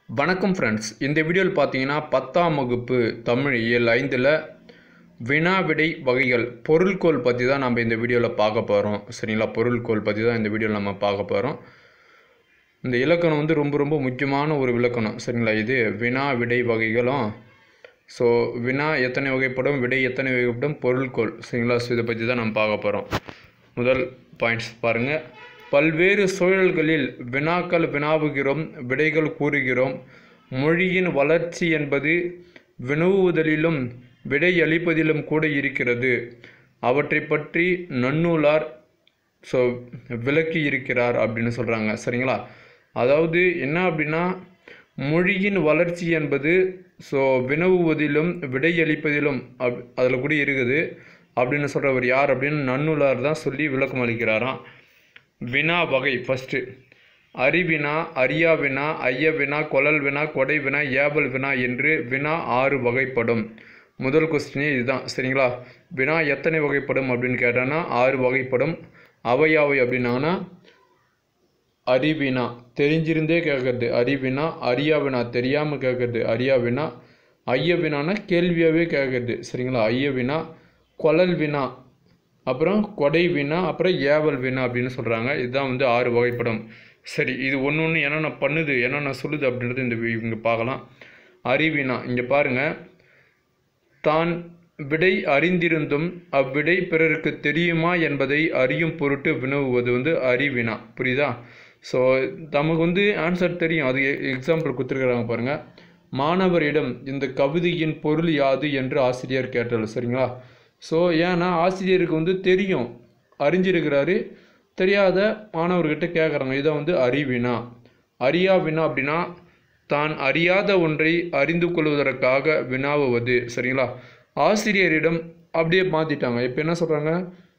வணக்கம் ஃப்ரெண்ட்ஸ் இந்த வீடியோவில் பார்த்தீங்கன்னா பத்தாம் வகுப்பு தமிழ் இயல் ஐந்தில் வினா விடை வகைகள் பொருள்கோள் பற்றி தான் நம்ம இந்த வீடியோவில் பார்க்க போகிறோம் சரிங்களா பொருள்கோள் பற்றி தான் இந்த வீடியோவில் நம்ம பார்க்க போகிறோம் இந்த இலக்கணம் வந்து ரொம்ப ரொம்ப முக்கியமான ஒரு இலக்கணம் சரிங்களா இது வினா விடை வகைகளும் ஸோ வினா எத்தனை வகைப்படும் விடை எத்தனை வகைப்படும் பொருள்கோள் சரிங்களா ஸோ இதை பற்றி தான் நம்ம பார்க்க போகிறோம் முதல் பாயிண்ட்ஸ் பாருங்கள் பல்வேறு சூழல்களில் வினாக்கள் வினாவுகிறோம் விடைகள் கூறுகிறோம் மொழியின் வளர்ச்சி என்பது வினவுதலிலும் விடை அளிப்பதிலும் கூட இருக்கிறது அவற்றை பற்றி நன்னூலார் ஸோ விளக்கி இருக்கிறார் அப்படின்னு சொல்கிறாங்க சரிங்களா அதாவது என்ன அப்படின்னா மொழியின் வளர்ச்சி என்பது ஸோ வினவுவதிலும் விடையளிப்பதிலும் அப் அதில் கூட இருக்குது அப்படின்னு சொல்கிறவர் யார் அப்படின்னு நன்னூலார் தான் சொல்லி விளக்கம் அளிக்கிறாராம் வினா வகை ஃபஸ்ட்டு அறிவினா அரியா வினா ஐய வினா கொழல் வினா கொடை வினா ஏவல் வினா என்று வினா ஆறு வகைப்படும் முதல் கொஸ்டினே இதுதான் சரிங்களா வினா எத்தனை வகைப்படும் அப்படின்னு கேட்டான்னா ஆறு வகைப்படும் அவையாவை அப்படின்னாங்கன்னா அறிவினா தெரிஞ்சிருந்தே கேட்கறது அறிவினா அரியா வினா தெரியாமல் கேட்கறது அரியா வினா ஐய வினானா கேள்வியாகவே கேட்கறது சரிங்களா ஐய வினா கொழல் வினா அப்புறம் கொடை வினா அப்புறம் ஏவல் வினா அப்படின்னு சொல்கிறாங்க இதுதான் வந்து ஆறு வகைப்படும் சரி இது ஒன்று ஒன்று என்னென்ன பண்ணுது என்னென்ன சொல்லுது அப்படின்றது இந்த வி- இங்கே பார்க்கலாம் அறிவினா இங்கே பாருங்கள் தான் விடை அறிந்திருந்தும் அவ்விடை பிறருக்கு தெரியுமா என்பதை அறியும் பொருட்டு வினவுவது வந்து அறிவினா புரியுதா ஸோ நமக்கு வந்து ஆன்சர் தெரியும் அது எக்ஸாம்பிள் கொடுத்துருக்குறாங்க பாருங்கள் மாணவரிடம் இந்த கவிதையின் பொருள் யாது என்று ஆசிரியர் கேட்டார் சரிங்களா ஸோ ஏன்னா ஆசிரியருக்கு வந்து தெரியும் அறிஞ்சிருக்கிறாரு தெரியாத மாணவர்கிட்ட கேட்குறாங்க இதை வந்து அறிவினா அறியா வினா அப்படின்னா தான் அறியாத ஒன்றை அறிந்து கொள்வதற்காக வினாவுவது சரிங்களா ஆசிரியரிடம் அப்படியே மாற்றிட்டாங்க இப்போ என்ன சொல்கிறாங்க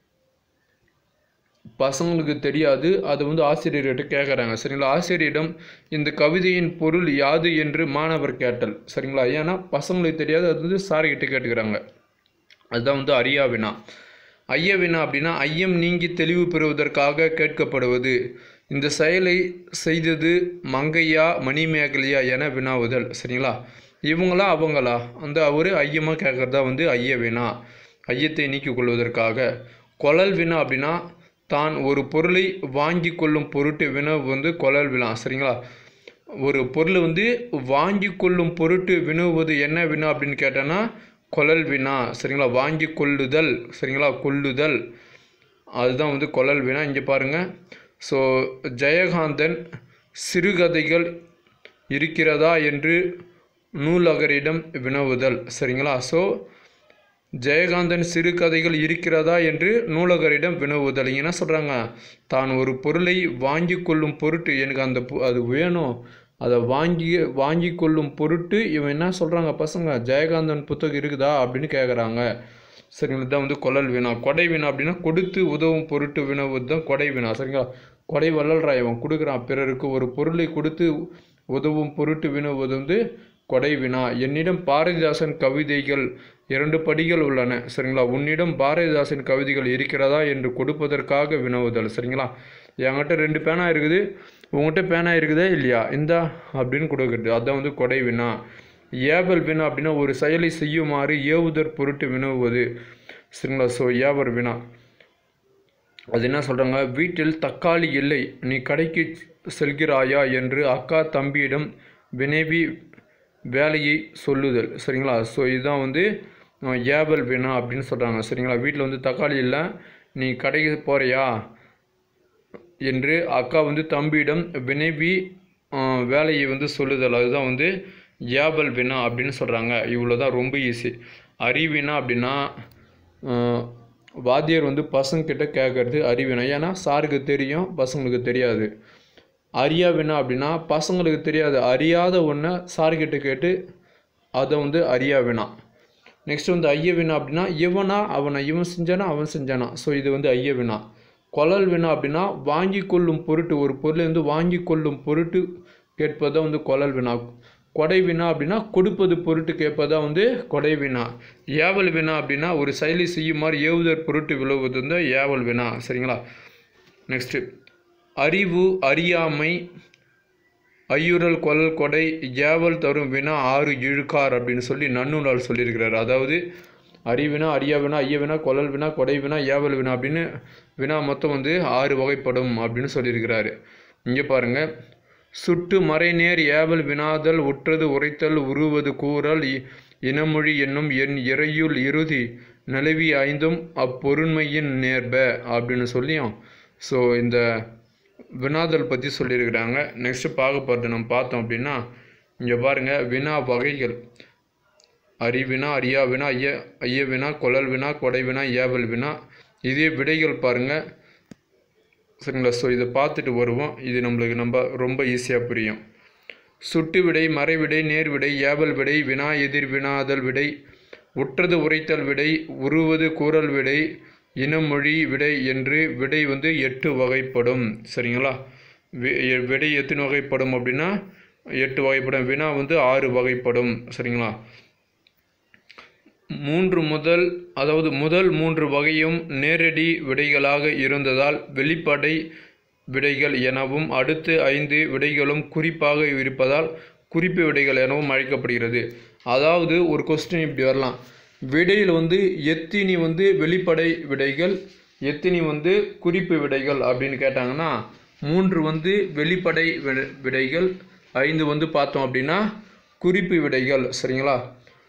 பசங்களுக்கு தெரியாது அதை வந்து ஆசிரியர்கிட்ட கேட்குறாங்க சரிங்களா ஆசிரியரிடம் இந்த கவிதையின் பொருள் யாது என்று மாணவர் கேட்டல் சரிங்களா ஏன்னா பசங்களுக்கு தெரியாது அது வந்து சார்கிட்ட கேட்டுக்கிறாங்க அதுதான் வந்து அறியா வினா ஐய வினா அப்படின்னா ஐயம் நீங்கி தெளிவு பெறுவதற்காக கேட்கப்படுவது இந்த செயலை செய்தது மங்கையா மணிமேகலையா என வினாவுதல் சரிங்களா இவங்களா அவங்களா அந்த ஒரு ஐயமாக கேட்குறதா வந்து ஐய வினா ஐயத்தை நீக்கிக் கொள்வதற்காக கொழல் வினா அப்படின்னா தான் ஒரு பொருளை வாங்கி கொள்ளும் பொருட்டு வினவு வந்து கொழல் வினா சரிங்களா ஒரு பொருளை வந்து வாங்கி கொள்ளும் பொருட்டு வினவுவது என்ன வினா அப்படின்னு கேட்டோன்னா கொழல் வினா சரிங்களா வாங்கி கொள்ளுதல் சரிங்களா கொள்ளுதல் அதுதான் வந்து கொழல் வினா இங்கே பாருங்கள் ஸோ ஜெயகாந்தன் சிறுகதைகள் இருக்கிறதா என்று நூலகரிடம் வினவுதல் சரிங்களா ஸோ ஜெயகாந்தன் சிறுகதைகள் இருக்கிறதா என்று நூலகரிடம் வினவுதல் இங்க என்ன சொல்கிறாங்க தான் ஒரு பொருளை வாங்கி கொள்ளும் பொருட்டு எனக்கு அந்த பொ- அது வேணும் அதை வாங்கி வாங்கி கொள்ளும் பொருட்டு இவன் என்ன சொல்கிறாங்க பசங்க ஜெயகாந்தன் புத்தகம் இருக்குதா அப்படின்னு கேட்குறாங்க சரிங்களா இதுதான் வந்து கொழல் வினா கொடை வினா அப்படின்னா கொடுத்து உதவும் பொருட்டு வினவுவது தான் கொடை வினா சரிங்களா கொடை வள்ளல்ரா இவன் கொடுக்குறான் பிறருக்கு ஒரு பொருளை கொடுத்து உதவும் பொருட்டு வினவுவது வந்து கொடை வினா என்னிடம் பாரதிதாசன் கவிதைகள் இரண்டு படிகள் உள்ளன சரிங்களா உன்னிடம் பாரதிதாசன் கவிதைகள் இருக்கிறதா என்று கொடுப்பதற்காக வினவுதல் சரிங்களா என்கிட்ட ரெண்டு பேனா இருக்குது உங்ககிட்ட பேனா இருக்குதா இல்லையா இந்தா அப்படின்னு கொடுக்குறது அதான் வந்து கொடை வினா ஏவல் வினா அப்படின்னா ஒரு செயலை செய்யுமாறு ஏவுதற் பொருட்டு வினவுவது சரிங்களா ஸோ ஏவர் வினா அது என்ன சொல்கிறாங்க வீட்டில் தக்காளி இல்லை நீ கடைக்கு செல்கிறாயா என்று அக்கா தம்பியிடம் வினைவி வேலையை சொல்லுதல் சரிங்களா ஸோ இதுதான் வந்து அஹ், ஏவல் வினா அப்படின்னு சொல்கிறாங்க சரிங்களா வீட்டில் வந்து தக்காளி இல்லை நீ கடைக்கு போறியா என்று அக்கா வந்து தம்பியிடம் வினைவி அஹ், வேலையை வந்து சொல்லுதல் அதுதான் வந்து ஏவல் வினா அப்படின்னு சொல்கிறாங்க இவ்வளோ தான் ரொம்ப ஈஸி அறிவினா அப்படின்னா அஹ், வாத்தியார் வந்து பசங்கக்கிட்ட கேட்கறது அறிவினா ஏன்னா சாருக்கு தெரியும் பசங்களுக்கு தெரியாது அறியா வினா அப்படின்னா பசங்களுக்கு தெரியாது அறியாத ஒன்றை சார்கிட்ட கேட்டு அதை வந்து அறியா வினா நெக்ஸ்ட் வந்து ஐய வினா அப்படின்னா இவனா அவனை இவன் செஞ்சானா அவன் செஞ்சானா ஸோ இது வந்து ஐய வினா கொழல் வினா அப்படின்னா வாங்கி கொள்ளும் பொருட்டு ஒரு பொருளை வந்து வாங்கி கொள்ளும் பொருட்டு கேட்பதா வந்து கொழல் வினா கொடை வினா அப்படின்னா கொடுப்பது பொருட்டு கேட்பதா வந்து கொடை வினா ஏவல் வினா அப்படின்னா ஒரு செயலை செய்யுமாறு ஏவுதற் பொருட்டு விழுவது வந்து ஏவல் வினா சரிங்களா நெக்ஸ்ட்டு அறிவு அறியாமை ஐயுறல் கொல் கொடை ஏவல் தரும் வினா ஆறு இழுக்கார் அப்படின்னு சொல்லி நன்னூலால் சொல்லியிருக்கிறார் அதாவது அறிவினா அறியா வினா ஐய வினா கொழல் வினா கொடை வினா ஏவல் வினா அப்படின்னு வினா மொத்தம் வந்து ஆறு வகைப்படும் அப்படின்னு சொல்லியிருக்கிறாரு இங்கே பாருங்க சுட்டு மறைநேர் ஏவல் வினாதல் உற்றது உரைத்தல் உருவது கூறல் இ- இனமொழி என்னும் என் இறையுள் இறுதி நிலவி ஐந்தும் அப்பொருண்மையின் நேர்ப அப்படின்னு சொல்லியும் ஸோ இந்த வினாதல் பற்றி சொல்லியிருக்கிறாங்க நெக்ஸ்ட் பார்க்க போகிறது நம்ம பார்த்தோம் அப்படின்னா இங்கே பாருங்கள் வினா வகைகள் அறிவினா அறியா வினா ஐய ஐய வினா கொழல் வினா கொடை வினா ஏவல் வினா இதே விடைகள் பாருங்கள் சரிங்களா ஸோ இதை பார்த்துட்டு வருவோம் இது நம்மளுக்கு நம்ம ரொம்ப ஈஸியாக புரியும் சுட்டு விடை மறைவிடை நேர் விடை ஏவல் விடை வினா எதிர் வினாதல் விடை உற்றது உரைத்தல் விடை உருவது கூறல் விடை இனமொழி விடை என்று விடை வந்து எட்டு வகைப்படும் சரிங்களா வி- எ- விடை எத்தனை வகைப்படும் அப்படின்னா எட்டு வகைப்படும் வினா வந்து ஆறு வகைப்படும் சரிங்களா மூன்று முதல் அதாவது முதல் மூன்று வகையும் நேரடி விடைகளாக இருந்ததால் வெளிப்படை விடைகள் எனவும் அடுத்து ஐந்து விடைகளும் குறிப்பாக இருப்பதால் குறிப்பு விடைகள் எனவும் அழைக்கப்படுகிறது அதாவது ஒரு கொஸ்டின் இப்படி வரலாம் விடையில் வந்து எத்தினி வந்து வெளிப்படை விடைகள் எத்தினி வந்து குறிப்பு விடைகள் அப்படின்னு கேட்டாங்கன்னா மூன்று வந்து வெளிப்படை விட- விடைகள் ஐந்து வந்து பார்த்தோம் அப்படின்னா குறிப்பு விடைகள் சரிங்களா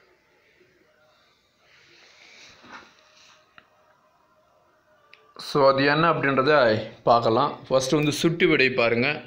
ஸோ அது என்ன அப்படின்றத பார்க்கலாம் ஃபஸ்ட்டு வந்து சுட்டி விடை பாருங்கள்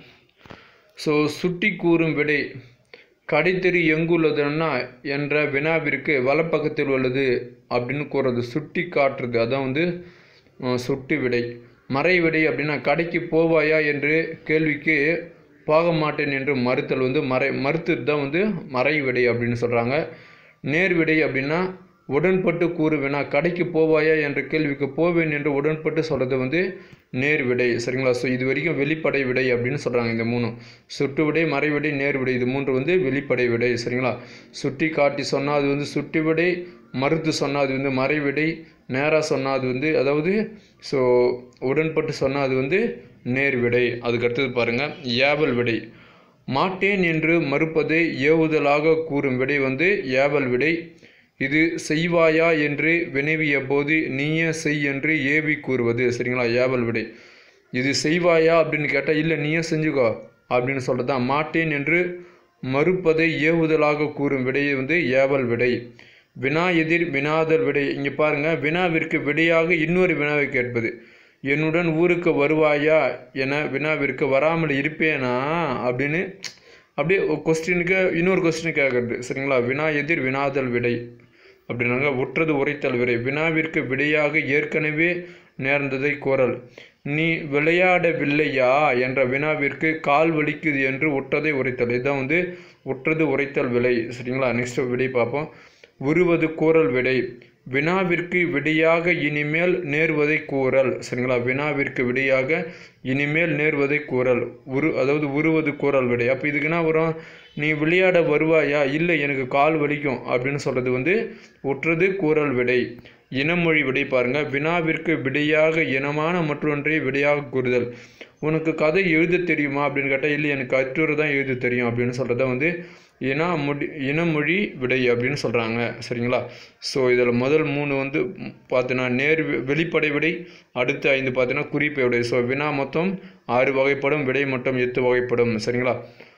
ஸோ சுட்டி கூறும் விடை கடைத்தெரு எங்குள்ளதுன்னா என்ற வினாவிற்கு வலப்பக்கத்தில் உள்ளது அப்படின்னு கூறுறது சுட்டி காட்டுறது அதான் வந்து அஹ், சுட்டி விடை மறை விடை அப்படின்னா கடைக்கு போவாயா என்று கேள்விக்கு போக மாட்டேன் என்று மறுத்தல் வந்து மறை மறுத்தது தான் வந்து மறை விடை அப்படின்னு சொல்கிறாங்க நேர் விடை அப்படின்னா உடன்பட்டு கூறுவேனா கடைக்கு போவாயா என்ற கேள்விக்கு போவேன் என்று உடன்பட்டு சொல்கிறது வந்து நேர் விடை சரிங்களா ஸோ இது வரைக்கும் வெளிப்படை விடை அப்படின்னு சொல்கிறாங்க இந்த மூணும் சுட்டு விடை மறை விடை நேர் விடை இது மூன்று வந்து வெளிப்படை விடை சரிங்களா சுட்டி காட்டி சொன்னால் அது வந்து சுட்டி விடை மறுத்து சொன்னால் அது வந்து மறை விடை நேராக சொன்னால் அது வந்து அதாவது ஸோ உடன்பட்டு சொன்னால் அது வந்து நேர் விடை அதுக்கு அடுத்தது பாருங்கள் ஏவல் விடை மாட்டேன் என்று மறுப்பதை ஏவுதலாக கூறும் விடை வந்து ஏவல் விடை இது செய்வாயா என்று வினவிய போது நீயே செய் என்று ஏவி கூறுவது சரிங்களா ஏவல் விடை இது செய்வாயா அப்படின்னு கேட்டால் இல்லை நீயே செஞ்சுக்கோ அப்படின்னு சொல்கிறது தான் மாட்டேன் என்று மறுப்பதை ஏவுதலாக கூறும் விடையை வந்து ஏவல் விடை வினா எதிர் வினாதல் விடை இங்கே பாருங்கள் வினாவிற்கு விடையாக இன்னொரு வினாவை கேட்பது என்னுடன் ஊருக்கு வருவாயா என வினாவிற்கு வராமல் இருப்பேனா அப்படின்னு அப்படியே கொஸ்டினுக்கு இன்னொரு கொஸ்டின் கேட்குறது சரிங்களா வினா எதிர் வினாதல் விடை அப்படின்னாங்க உற்றது உரைத்தல் விடை வினாவிற்கு விடையாக ஏற்கனவே நேர்ந்ததை கூறல் நீ விளையாடவில்லையா என்ற வினாவிற்கு கால் வலிக்குது என்று உற்றதை உரைத்தல் இதுதான் வந்து உற்றது உரைத்தல் விடை சரிங்களா நெக்ஸ்ட் விடை பார்ப்போம் உருவது கூறல் விடை வினாவிற்கு விடையாக இனிமேல் நேர்வதை கூறல் சரிங்களா வினாவிற்கு விடையாக இனிமேல் நேர்வதை கூறல் உரு அதாவது உருவது கூறல் விடை அப்போ இதுக்கு என்ன வரும் நீ விளையாட வருவாயா இல்லை எனக்கு கால் வலிக்கும் அப்படின்னு சொல்கிறது வந்து உற்றது கூறல் விடை இனமொழி விடை பாருங்க வினாவிற்கு விடையாக இனமான மற்றொன்றை விடையாக கூறுதல் உனக்கு கதை எழுத தெரியுமா அப்படின்னு கேட்டால் இல்லை எனக்கு கட்டுரை தான் எழுத தெரியும் அப்படின்னு சொல்கிறத வந்து இனா முடி இனமொழி விடை அப்படின்னு சொல்கிறாங்க சரிங்களா ஸோ இதில் முதல் மூணு வந்து பார்த்தீங்கன்னா நேர் வெ- வெளிப்படை விடை அடுத்து ஐந்து பார்த்தீங்கன்னா குறிப்பு விடை ஸோ வினா மொத்தம் ஆறு வகைப்படும் விடை மொத்தம் எட்டு வகைப்படும் சரிங்களா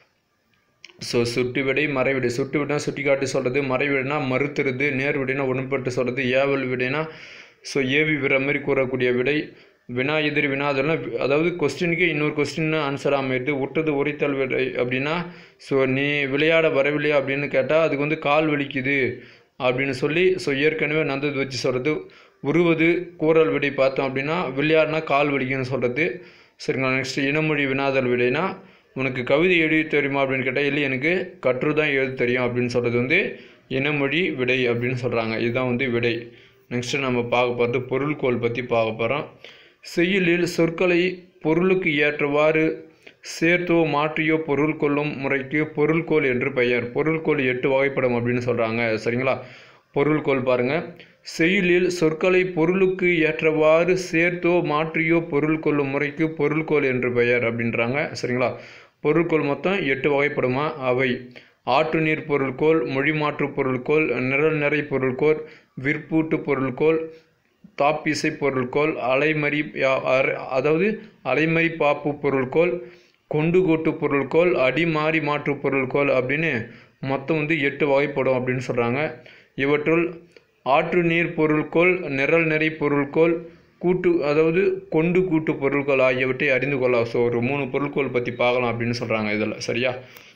ஸோ சுட்டு விடை மறைவிடை சுட்டு விடைனா சுட்டி காட்டி சொல்கிறது மறைவிடைனா மறுத்துறது நேர் விடைனா உடன்பட்டு சொல்கிறது ஏவல் விடைனா ஸோ ஏவி விடுற மாதிரி கூறக்கூடிய விடை வினா எதிர் வினா அதெல்லாம் வி- அதாவது கொஸ்டினுக்கே இன்னொரு கொஸ்டின் ஆன்சர் அமைத்து விட்டது உரைத்தல் விடை அப்படின்னா ஸோ நீ விளையாட வரவில்லையா அப்படின்னு கேட்டால் அதுக்கு வந்து கால் வலிக்குது அப்படின்னு சொல்லி ஸோ ஏற்கனவே நந்தது வச்சு சொல்கிறது உருவது கூறல் விடை பார்த்தோம் அப்படின்னா விளையாடினா கால் வலிக்குன்னு சொல்கிறது சரிங்களா நெக்ஸ்ட் இனமொழி வினாதல் விடைனா உனக்கு கவிதை எழுத தெரியுமா அப்படின்னு கேட்டால் இல்லை எனக்கு கற்று தான் எழுத தெரியும் அப்படின்னு சொல்கிறது வந்து இனமொழி விடை அப்படின்னு சொல்கிறாங்க இதுதான் வந்து விடை நெக்ஸ்ட்டு நம்ம பார்க்க போகிறது பொருள்கோள் பற்றி பார்க்க போகிறோம் செய்யுளில் சொற்களை பொருளுக்கு ஏற்றவாறு சேர்த்தோ மாற்றியோ பொருள் கொள்ளும் முறைக்கு பொருள்கோள் என்று பெயர் பொருள்கோள் எட்டு வகைப்படும் அப்படின்னு சொல்கிறாங்க சரிங்களா பொருள்கோள் பாருங்க செய்யுளில் சொற்களை பொருளுக்கு ஏற்றவாறு சேர்த்தோ மாற்றியோ பொருள் கொள்ளும் முறைக்கு பொருள்கோள் என்று பெயர் அப்படின்றாங்க சரிங்களா பொருட்கோள் மொத்தம் எட்டு வகைப்படுமா அவை ஆற்று நீர் பொருட்கோள் மொழிமாற்று பொருட்கோள் நிழல் நிறை பொருட்கோள் விற்பூட்டு பொருட்கோள் தாப்பிசை பொருட்கோள் அலைமறி யா- அர- அதாவது அலைமறி பாப்பு பொருட்கோள் கொண்டு கோட்டு பொருட்கோள் அடிமாறி மாற்று பொருட்கோள் அப்படின்னு மொத்தம் வந்து எட்டு வகைப்படும் அப்படின்னு சொல்கிறாங்க இவற்றுள் ஆற்று நீர் பொருட்கோள் நிரல் நிறை பொருட்கோள் கூட்டு அதாவது கொண்டு கூட்டு பொருட்கள் ஆகியவற்றை அறிந்து கொள்ளலாம் ஸோ ஒரு மூணு பொருட்கோள் பற்றி பார்க்கலாம் அப்படின்னு சொல்கிறாங்க இதில் சரியா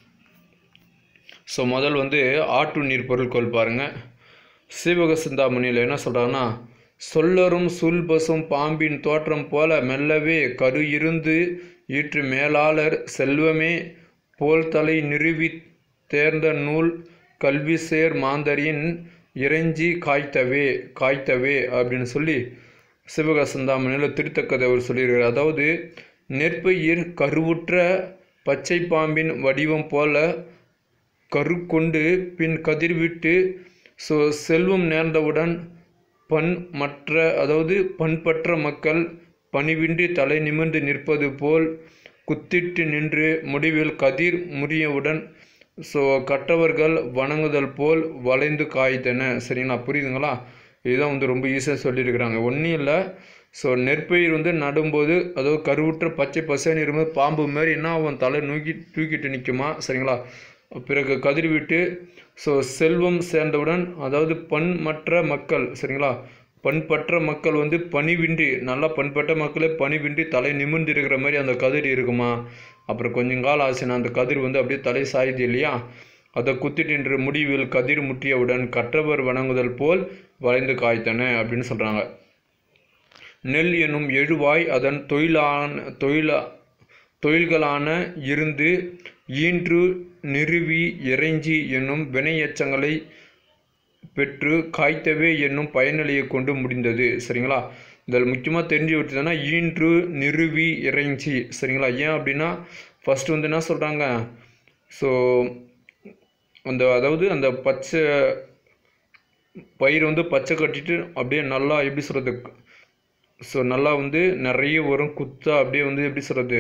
ஸோ முதல் வந்து ஆற்று நீர் பொருட்கோள் பாருங்கள் சீவக சிந்தாமணியில் என்ன சொல்கிறாங்கன்னா சொல்லரும் சுல்பசும் பாம்பின் தோற்றம் போல மெல்லவே கரு இருந்து ஈற்று மேலாளர் செல்வமே போல் தலை நிறுவி தேர்ந்த நூல் கல்வி சேர் மாந்தரின் இறைஞ்சி காய்த்தவே காய்த்தவே அப்படின்னு சொல்லி சிவக சிந்தாமணியில் திருத்தக்கதை அவர் சொல்லியிருக்கிறார் அதாவது நெற்பயிர் கருவுற்ற பச்சை பாம்பின் வடிவம் போல கருக்கொண்டு பின் கதிர்விட்டு ஸோ செல்வம் நேர்ந்தவுடன் பண் மற்ற அதாவது பண்பற்ற மக்கள் பணிவின்றி தலை நிமிர்ந்து நிற்பது போல் குத்திட்டு நின்று முடிவில் கதிர் முறியவுடன் ஸோ கற்றவர்கள் வணங்குதல் போல் வளைந்து காய்த்தன சரிங்களா புரியுதுங்களா இதுதான் வந்து ரொம்ப ஈஸியாக சொல்லியிருக்கிறாங்க ஒன்றும் இல்லை ஸோ நெற்பயிர் வந்து நடும்போது அதாவது கருவுற்ற பச்சை பசேன்னு இருக்கும்போது பாம்பு மாதிரி என்ன அவன் தலை நூக்கி தூக்கிட்டு நிற்குமா சரிங்களா பிறகு கதிர்விட்டு ஸோ செல்வம் சேர்ந்தவுடன் அதாவது பண்பற்ற மக்கள் சரிங்களா பண்பற்ற மக்கள் வந்து பணிவின்றி நல்லா பண்பட்ட மக்களே பணிவின்றி தலை நிமிர்ந்து இருக்கிற மாதிரி அந்த கதிர் இருக்குமா அப்புறம் கொஞ்சம் காலம் ஆச்சுன்னா அந்த கதிர் வந்து அப்படியே தலை சாயுது இல்லையா அதை குத்திட்டு நின்று முடிவில் கதிர் முற்றியவுடன் கற்றவர் வணங்குதல் போல் வளைந்து காய்த்தன அப்படின்னு சொல்கிறாங்க நெல் என்னும் எழுவாய் அதன் தொழிலான தொழிலா தொழில்களான இருந்து ஈன்று நிறுவி இறைஞ்சி என்னும் வினையச்சங்களை பெற்று காய்த்தவே என்னும் பயனிலையை கொண்டு முடிந்தது சரிங்களா இதில் முக்கியமாக தெரிஞ்சு விட்டுதுன்னா ஈன்று நிறுவி இறைஞ்சி சரிங்களா ஏன் அப்படின்னா ஃபஸ்ட்டு வந்து என்ன சொல்கிறாங்க ஸோ அந்த அதாவது அந்த பச்சை பயிர் வந்து பச்சை கட்டிட்டு அப்படியே நல்லா எப்படி சொல்கிறது ஸோ நல்லா வந்து நிறைய வரும் குத்தா அப்படியே வந்து எப்படி சொல்கிறது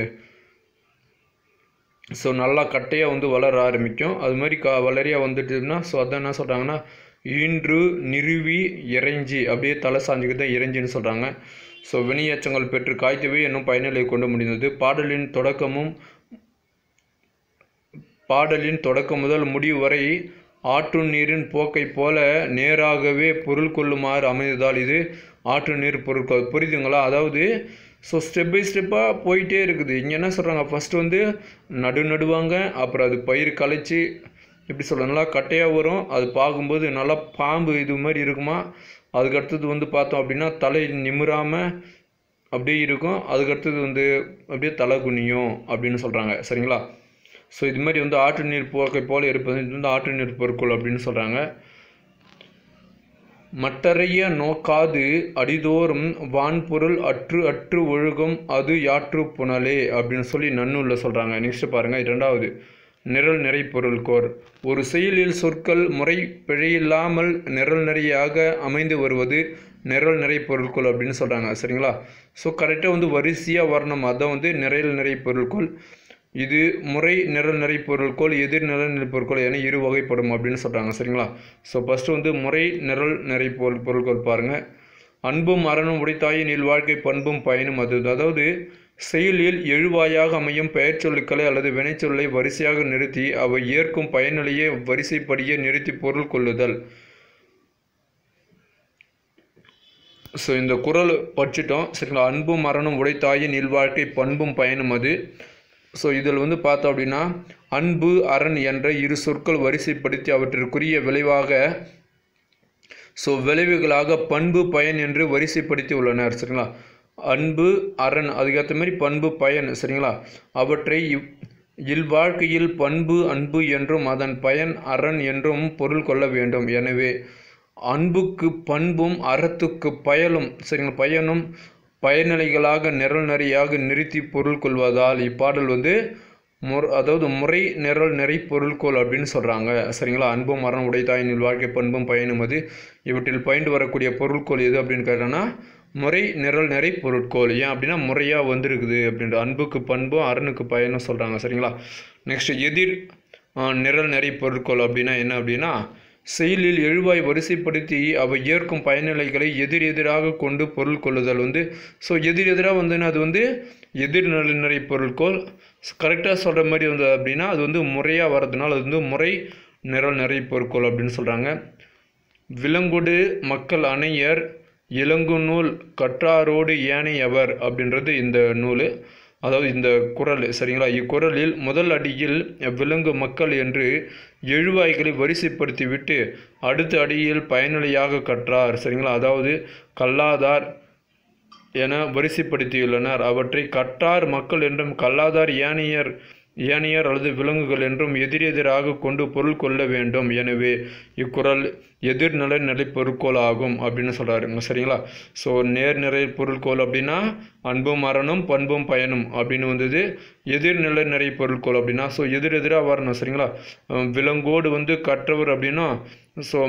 ஸோ நல்லா கட்டையாக வந்து வளர ஆரம்பிக்கும் அது மாதிரி க வளரியாக வந்துட்டுன்னா ஸோ அதான் என்ன சொல்கிறாங்கன்னா ஈன்று நிறுவி இறைஞ்சி அப்படியே தலை சாஞ்சுக்கிட்டு தான் இறைஞ்சின்னு சொல்கிறாங்க ஸோ வினையச்சங்கள் பெற்று காய்த்தவே என்னும் பயனிலை கொண்டு முடிந்தது பாடலின் தொடக்கமும் பாடலின் தொடக்கம் முதல் முடிவு வரை ஆற்று நீரின் போக்கை போல நேராகவே பொருள் கொள்ளுமாறு அமைந்ததால் இது ஆற்று நீர் பொருட்கள் புரியுதுங்களா அதாவது ஸோ ஸ்டெப் பை ஸ்டெப்பாக போயிட்டே இருக்குது இங்கே என்ன சொல்கிறாங்க ஃபஸ்ட்டு வந்து நடு நடுவாங்க அப்புறம் அது பயிர் களைச்சி எப்படி சொல்ல நல்லா கட்டையாக வரும் அது பார்க்கும்போது நல்லா பாம்பு இது மாதிரி இருக்குமா அதுக்கு அடுத்தது வந்து பார்த்தோம் அப்படின்னா தலை நிமிராமல் அப்படியே இருக்கும் அதுக்கு அடுத்தது வந்து அப்படியே தலை குனியும் அப்படின்னு சொல்கிறாங்க சரிங்களா ஸோ இது மாதிரி வந்து ஆற்று நீர் போக்கை போல இருப்பது இது வந்து ஆற்று நீர் பொருட்கள் அப்படின்னு சொல்கிறாங்க மட்டறைய நோக்காது அடிதோறும் வான்பொருள் அற்று அற்று ஒழுகும் அது யாற்று புனலே அப்படின்னு சொல்லி நன்னூலில் சொல்கிறாங்க நெக்ஸ்ட் பாருங்கள் இரண்டாவது நிரல் நிறை பொருள்கோர் ஒரு செயலில் சொற்கள் முறை பிழையில்லாமல் நிரல் நிறையாக அமைந்து வருவது நிரல் நிறை பொருட்கள் அப்படின்னு சொல்கிறாங்க சரிங்களா ஸோ கரெக்டாக வந்து வரிசையாக வரணும் அதான் வந்து நிறைல் நிறை பொருட்கள் இது முறை நிரல் நிறை பொருட்கோள் எதிர் நிரல் நிறை பொருட்கோள் என இரு வகைப்படும் அப்படின்னு சொல்கிறாங்க சரிங்களா ஸோ ஃபஸ்ட்டு வந்து முறை நிரல் நிறை பொருள் பொருட்கள் பாருங்கள் அன்பும் அறனும் உடைத்தாயின் இல்வாழ்க்கை பண்பும் பயனும் அது அதாவது செயலில் எழுவாயாக அமையும் பெயர் சொல்லுக்களை அல்லது வினைச்சொல்லை வரிசையாக நிறுத்தி அவை ஏற்கும் பயனிலையே வரிசைப்படியே நிறுத்தி பொருள் கொள்ளுதல் ஸோ இந்த குரல் படிச்சிட்டோம் சரிங்களா அன்பும் மரணம் உடைத்தாயின் இல்வாழ்க்கை பண்பும் பயனும் அது ஸோ இதில் வந்து பார்த்தோம் அப்படின்னா அன்பு அரண் என்ற இரு சொற்கள் வரிசைப்படுத்தி அவற்றிற்குரிய விளைவாக ஸோ விளைவுகளாக பண்பு பயன் என்று வரிசைப்படுத்தி உள்ளனர் சரிங்களா அன்பு அரண் அதுக்கேற்ற மாதிரி பண்பு பயன் சரிங்களா அவற்றை இவ் இல்வாழ்க்கையில் பண்பு அன்பு என்றும் அதன் பயன் அரண் என்றும் பொருள் கொள்ள வேண்டும் எனவே அன்புக்கு பண்பும் அறத்துக்கு பயலும் சரிங்களா பயனும் பயனிலைகளாக நிரல் நெறியாக நிறுத்தி பொருள் கொள்வதால் இப்பாடல் வந்து முர் அதாவது முறை நிரல் நிறை பொருள்கோள் அப்படின்னு சொல்கிறாங்க சரிங்களா அன்பும் மரணம் உடைத்தாயின் வாழ்க்கை பண்பும் பயனும் அது இவற்றில் பயின்று வரக்கூடிய பொருள்கோள் எது அப்படின்னு கேட்டோன்னா முறை நிரல் நிறை பொருட்கோள் ஏன் அப்படின்னா முறையாக வந்திருக்குது அப்படின்ற அன்புக்கு பண்பும் அரணுக்கு பயனும் சொல்கிறாங்க சரிங்களா நெக்ஸ்ட் எதிர் ஆ, நிரல் நிறை பொருட்கோள் அப்படின்னா என்ன அப்படின்னா செயலில் எழுவாய் வரிசைப்படுத்தி அவை ஏற்கும் பயனிலைகளை எதிர் எதிராக கொண்டு பொருள் கொள்ளுதல் வந்து ஸோ எதிர் எதிராக வந்துன்னா அது வந்து எதிர் நிலை பொருட்கோள் கரெக்டாக சொல்கிற மாதிரி வந்து அப்படின்னா அது வந்து முறையாக வர்றதுனால அது வந்து முறை நிரல் நிறை பொருட்கோள் அப்படின்னு சொல்கிறாங்க விலங்குடு மக்கள் அணையர் இளங்கு நூல் கற்றாரோடு ஏனையவர் அப்படின்றது இந்த நூல் அதாவது இந்த குறள் சரிங்களா இக்குறளில் முதல் அடியில் விலங்கு மக்கள் என்று எழுவாய்களை வரிசைப்படுத்தி விட்டு அடுத்த அடியில் பயனுடையாக கற்றார் சரிங்களா அதாவது கல்லாதார் என வரிசைப்படுத்தியுள்ளனர் அவற்றை கட்டார் மக்கள் என்றும் கல்லாதார் ஏனையர் ஏனையர் அல்லது விலங்குகள் என்றும் எதிரெதிராக கொண்டு பொருள் கொள்ள வேண்டும் எனவே இக்குறள் எதிர்நிலை நிலை பொருட்கோள் ஆகும் அப்படின்னு சொல்கிறாருங்க சரிங்களா ஸோ நேர்நிறை பொருட்கோள் அப்படின்னா அன்பும் மரணம் பண்பும் பயனும் அப்படின்னு வந்தது எதிர்நிலை நிறை பொருட்கோள் அப்படின்னா ஸோ எதிரெதிராக வரணும் சரிங்களா அஹ் விலங்கோடு வந்து கற்றவர் அப்படின்னா ஸோ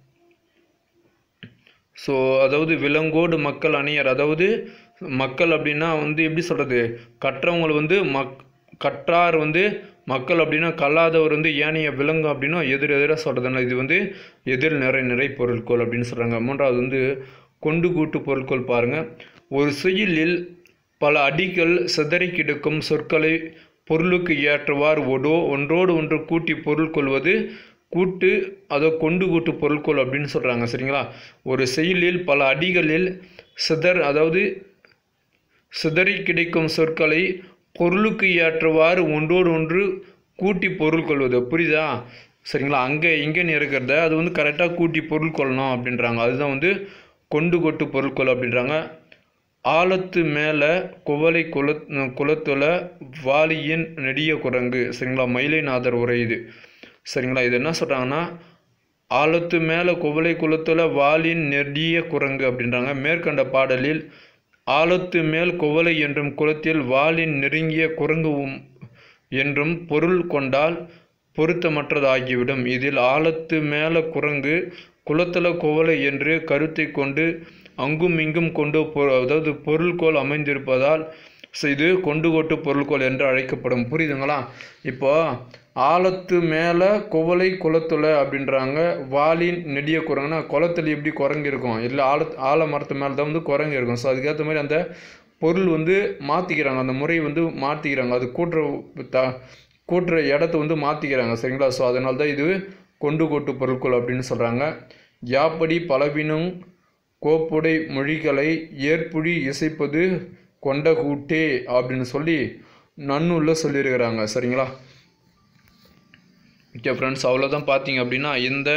ஸோ அதாவது விலங்கோடு மக்கள் அணியர் அதாவது மக்கள் அப்படின்னா வந்து எப்படி சொல்கிறது கற்றவங்க வந்து மக் கற்றார் வந்து மக்கள் அப்படின்னா கல்லாதவர் வந்து ஏனைய விலங்கு அப்படின்னா எதிர் எதிராக சொல்கிறதுனால இது வந்து எதிர் நிறை நிறை பொருட்கோள் அப்படின்னு சொல்கிறாங்க மூன்றாவது வந்து கொண்டு கூட்டு பொருட்கோள் பாருங்கள் ஒரு செயலில் பல அடிகள் சிதறி கிடக்கும் சொற்களை பொருளுக்கு ஏற்றவாறு ஒடோ ஒன்றோடு ஒன்று கூட்டி பொருள் கொள்வது கூட்டு அதோ கொண்டு கூட்டு பொருட்கோள் அப்படின்னு சொல்கிறாங்க சரிங்களா ஒரு செயலில் பல அடிகளில் சிதர் அதாவது சிதறி கிடைக்கும் சொற்களை பொருளுக்கு ஏற்றவாறு ஒன்றோடு ஒன்று கூட்டி பொருள் கொள்வது புரியுதா சரிங்களா அங்கே இங்கேன்னு இருக்கிறத அது வந்து கரெக்டாக கூட்டி பொருள் கொள்ளணும் அப்படின்றாங்க அதுதான் வந்து கொண்டு கொட்டு பொருட்கொள் அப்படின்றாங்க ஆழத்து மேலே குவளை குல குலத்துல வாலியின் நெடிய குரங்கு சரிங்களா மயிலைநாதர் உரை இது சரிங்களா இது என்ன சொல்கிறாங்கன்னா ஆழத்து மேலே குவளை குலத்துல வாலின் நெடிய குரங்கு அப்படின்றாங்க மேற்கண்ட பாடலில் ஆழத்து மேல் குவளை என்றும் குலத்தில் வாலின் நெருங்கிய குரங்கு உம் என்றும் பொருள் கொண்டால் பொருத்தமற்றதாகிவிடும் இதில் ஆழத்து மேல குரங்கு குலத்தல குவளை என்று கருத்தை கொண்டு அங்கும் இங்கும் கொண்டு பொ- அதாவது பொருள்கோள் அமைந்திருப்பதால் ஸோ இது கொண்டு கொட்டு பொருள்கோள் என்று அழைக்கப்படும் புரியுதுங்களா இப்போ ஆழத்து மேலே குவளை குளத்துல அப்படின்றாங்க வாலின் நெடிய குரங்குனா குளத்துல எப்படி குரங்கு இருக்கும் இல்லை ஆழ ஆழ மரத்து மேலே தான் வந்து குரங்கு இருக்கும் ஸோ அதுக்கேற்ற மாதிரி அந்த பொருள் வந்து மாற்றிக்கிறாங்க அந்த முறை வந்து மாற்றிக்கிறாங்க அது கூட்டுற த கூட்டுற இடத்த வந்து மாற்றிக்கிறாங்க சரிங்களா ஸோ அதனால தான் இது கொண்டு கொட்டு பொருட்கள் அப்படின்னு சொல்கிறாங்க யாப்படி பலவினும் கோப்புடை மொழிகளை ஏற்புழி இசைப்பது கொண்ட கூட்டே அப்படின்னு சொல்லி நன்னூல்ல சொல்லியிருக்கிறாங்க சரிங்களா ஓகே ஃப்ரெண்ட்ஸ் அவ்வளோதான் பார்த்தீங்க அப்படின்னா இந்த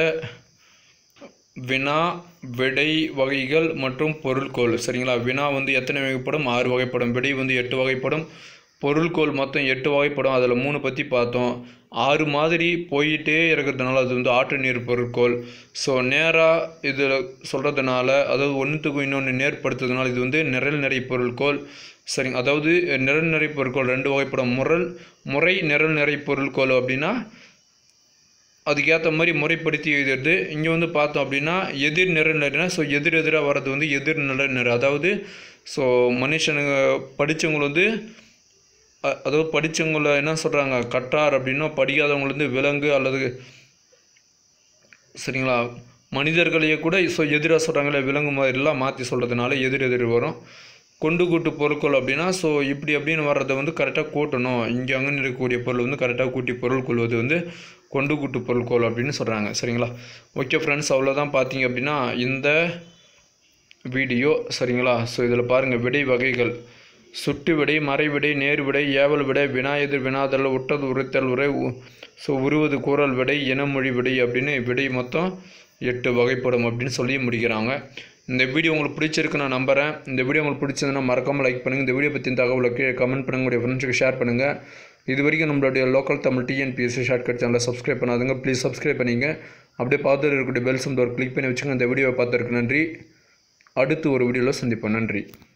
வினா விடை வகைகள் மற்றும் பொருள்கோள் சரிங்களா வினா வந்து எத்தனை வகைப்படும் ஆறு வகைப்படும் விடை வந்து எட்டு வகைப்படும் பொருள்கோள் மொத்தம் எட்டு வகைப்படும் அதில் மூணு பற்றி பார்த்தோம் ஆறு மாதிரி போயிட்டே இருக்கிறதுனால அது வந்து ஆற்று நீர் பொருட்கோள் ஸோ நேராக இதில் சொல்கிறதுனால அதாவது ஒன்றுத்துக்கும் இன்னொன்று நேர்படுத்துறதுனால இது வந்து நிரல் நிறை பொருட்கோள் சரிங்க அதாவது நிரல் நிறை பொருட்கோள் ரெண்டு வகைப்படும் முரல் முறை நிரல் நிறை பொருட்கோள் அப்படின்னா அதுக்கேற்ற மாதிரி முறைப்படுத்தி எழுதுறது இங்கே வந்து பார்த்தோம் அப்படின்னா எதிர் நிறநிலைனா ஸோ எதிர் எதிராக வர்றது வந்து எதிர் நிறநிறை அதாவது ஸோ மனுஷனுங்க படித்தவங்க வந்து அ- அதாவது படித்தவங்கள என்ன சொல்கிறாங்க கற்றார் அப்படின்னா படிக்காதவங்க வந்து விலங்கு அல்லது சரிங்களா மனிதர்களையே கூட ஸோ எதிராக சொல்கிறாங்களே விலங்கு மாதிரிலாம் மாற்றி சொல்கிறதுனால எதிர் எதிர் வரும் கொண்டு கூட்டு பொருட்கள் அப்படின்னா ஸோ இப்படி அப்படின்னு வர்றதை வந்து கரெக்டாக கூட்டணும் இங்கே அங்கே இருக்கக்கூடிய பொருள் வந்து கரெக்டாக கூட்டி பொருள் கொள்வது வந்து கொண்டு கூட்டு பொருட்கோள் அப்படின்னு சொல்கிறாங்க சரிங்களா ஓகே ஃப்ரெண்ட்ஸ் அவ்வளோதான் பார்த்தீங்க அப்படின்னா இந்த வீடியோ சரிங்களா ஸோ இதில் பாருங்கள் விடை வகைகள் சுட்டு விடை மறை விடை நேர் விடை ஏவல் விடை வினா எதிர் வினாதல் உட்டது உரைத்தல் உரை உ- ஸோ உருவது கூறல் விடை இனமொழி விடை அப்படின்னு விடை மொத்தம் எட்டு வகைப்படும் அப்படின்னு சொல்லி முடிக்கிறாங்க இந்த வீடியோ உங்களுக்கு பிடிச்சிருக்கு நான் நம்புகிறேன் இந்த வீடியோ உங்களுக்கு பிடிச்சதுன்னா மறக்காமல் லைக் பண்ணுங்கள் இந்த வீடியோ பற்றின தகவலை கீழே கமெண்ட் பண்ணுங்க உங்களுடைய ஃப்ரெண்ட்ஸுக்கு ஷேர் பண்ணுங்கள் இது வரைக்கும் நம்மளுடைய லோக்கல் தமிழ் டிஎன்பிஎஸ்சி ஷார்ட்கட் சேனலை சப்ஸ்கிரைப் பண்ணாதுங்க ப்ளீஸ் சப்ஸ்கிரைப் பண்ணிங்க அப்படியே பார்த்துட்டு இருக்கக்கூடிய பெல் சிம்பர் கிளிக் பண்ணி வச்சுங்க இந்த வீடியோவை பார்த்துருக்கு நன்றி அடுத்து ஒரு வீடியோவில் சந்திப்போம் நன்றி